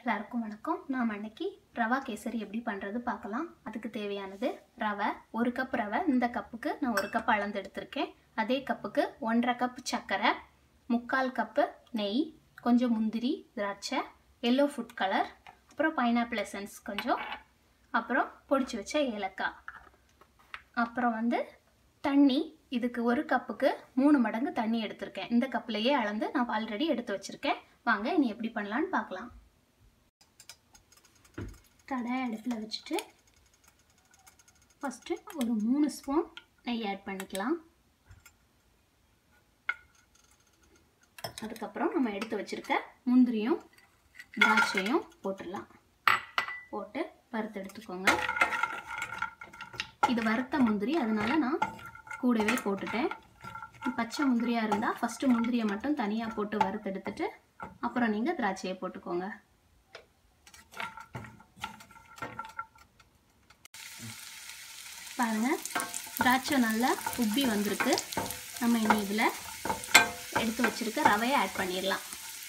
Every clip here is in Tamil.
எல்லாருக்கும் வணக்கம் நாம் அன்னைக்கு ரவா கேசரி எப்படி பண்ணுறது பார்க்கலாம் அதுக்கு தேவையானது ரவை ஒரு கப் ரவை இந்த கப்புக்கு நான் ஒரு கப் அளந்து எடுத்திருக்கேன் அதே கப்புக்கு ஒன்றரை கப் சர்க்கரை முக்கால் கப்பு நெய் கொஞ்சம் முந்திரி திராட்சை எல்லோ ஃபுட் கலர் அப்புறம் பைனாப்பிள் எசன்ஸ் கொஞ்சம் அப்புறம் பொடிச்சு வச்ச ஏலக்காய் அப்புறம் வந்து தண்ணி இதுக்கு ஒரு கப்புக்கு மூணு மடங்கு தண்ணி எடுத்திருக்கேன் இந்த கப்லையே அளந்து நான் ஆல்ரெடி எடுத்து வச்சுருக்கேன் வாங்க இனி எப்படி பண்ணலான்னு பார்க்கலாம் கடாய் அடுப்பில் வச்சுட்டு ஃபஸ்ட்டு ஒரு மூணு ஸ்பூன் நெய் ஆட் பண்ணிக்கலாம் அதுக்கப்புறம் நம்ம எடுத்து வச்சுருக்க முந்திரியும் திராட்சையும் போட்டுடலாம் போட்டு வறுத்து எடுத்துக்கோங்க இது வறுத்த முந்திரி அதனால நான் கூடவே போட்டுட்டேன் பச்சை முந்திரியாக இருந்தால் ஃபஸ்ட்டு முந்திரியை மட்டும் தனியாக போட்டு வறுத்து எடுத்துட்டு அப்புறம் நீங்கள் திராட்சையை போட்டுக்கோங்க பாருங்கள் திராட்சை நல்லா உப்பி வந்திருக்கு நம்ம இனி இதில் எடுத்து வச்சுருக்க ரவையை ஆட் பண்ணிடலாம்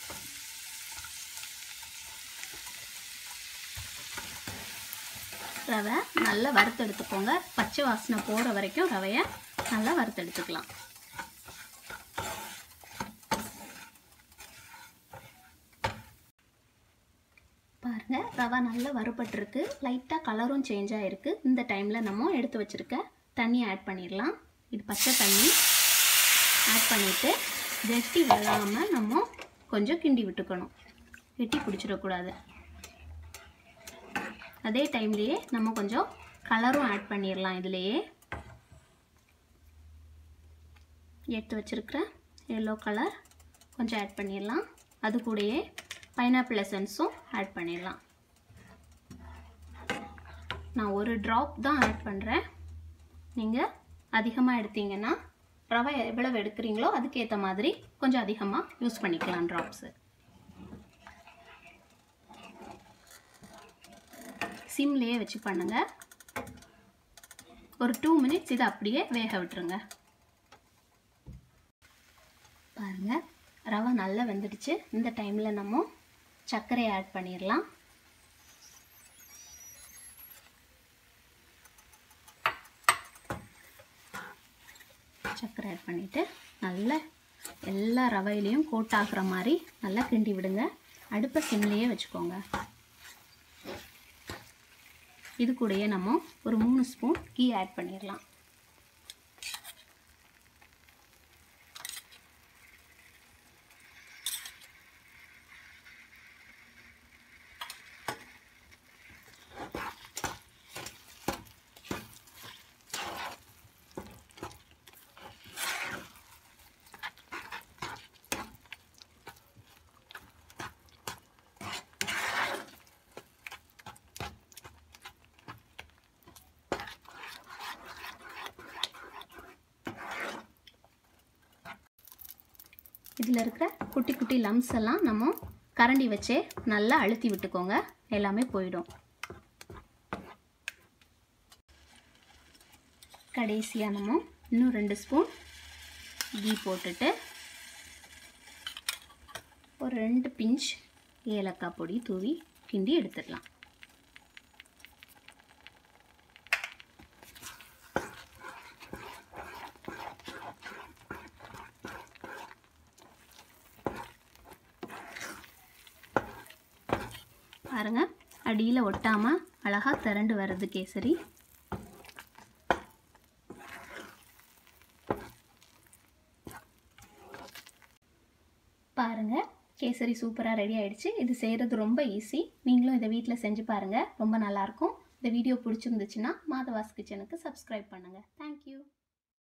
ரவை நல்லா வறுத்து எடுத்துக்கோங்க பச்சை வாசனை போகிற வரைக்கும் ரவையை நல்லா வறுத்து எடுத்துக்கலாம் பாருங்கள் ரவை நல்லா வறுபட்டுருக்கு லைட்டாக கலரும் சேஞ்ச் ஆகிருக்கு இந்த டைமில் நம்ம எடுத்து வச்சுருக்க தண்ணியை ஆட் பண்ணிடலாம் இது பச்சை தண்ணி ஆட் பண்ணிவிட்டு கெட்டி விழாமல் நம்ம கொஞ்சம் கிண்டி விட்டுக்கணும் கெட்டி பிடிச்சிடக்கூடாது அதே டைம்லேயே நம்ம கொஞ்சம் கலரும் ஆட் பண்ணிடலாம் இதுலேயே எடுத்து வச்சுருக்கிற எல்லோ கலர் கொஞ்சம் ஆட் பண்ணிடலாம் அது கூடயே பைனாப்பிள் எசன்ஸும் ஆட் பண்ணிடலாம் நான் ஒரு ட்ராப் தான் ஆட் பண்ணுறேன் நீங்கள் அதிகமாக எடுத்தீங்கன்னா ரவை எவ்வளவு எடுக்கிறீங்களோ அதுக்கேற்ற மாதிரி கொஞ்சம் அதிகமாக யூஸ் பண்ணிக்கலாம் ட்ராப்ஸு சிம்லேயே வச்சு பண்ணுங்கள் ஒரு டூ மினிட்ஸ் இதை அப்படியே வேக விட்டுருங்க பாருங்கள் ரவை நல்லா வெந்துடுச்சு இந்த டைமில் நம்ம சர்க்கரையை ஆட் பண்ணிடலாம் சர்க்கரை ஆட் பண்ணிவிட்டு நல்லா எல்லா ரவையிலையும் கோட் ஆகுற மாதிரி நல்லா கிண்டி விடுங்க அடுப்பை சிம்லேயே வச்சுக்கோங்க இது கூடயே நம்ம ஒரு மூணு ஸ்பூன் கீ ஆட் பண்ணிடலாம் இதில் இருக்கிற குட்டி குட்டி லம்ஸ் எல்லாம் நம்ம கரண்டி வச்சே நல்லா அழுத்தி விட்டுக்கோங்க எல்லாமே போயிடும் கடைசியாக நம்ம இன்னும் ரெண்டு ஸ்பூன் கீ போட்டுட்டு ஒரு ரெண்டு பிஞ்ச் ஏலக்காய் பொடி தூவி கிண்டி எடுத்துடலாம் பாருங்க அடியில் ஒட்டாமல் அழகாக திரண்டு வருது கேசரி பாருங்க கேசரி சூப்பராக ரெடி ஆயிடுச்சு இது செய்கிறது ரொம்ப ஈஸி நீங்களும் இதை வீட்டில் செஞ்சு பாருங்கள் ரொம்ப நல்லாயிருக்கும் இந்த வீடியோ பிடிச்சிருந்துச்சுன்னா மாதவாஸ் கிச்சனுக்கு சப்ஸ்கிரைப் பண்ணுங்கள் தேங்க்யூ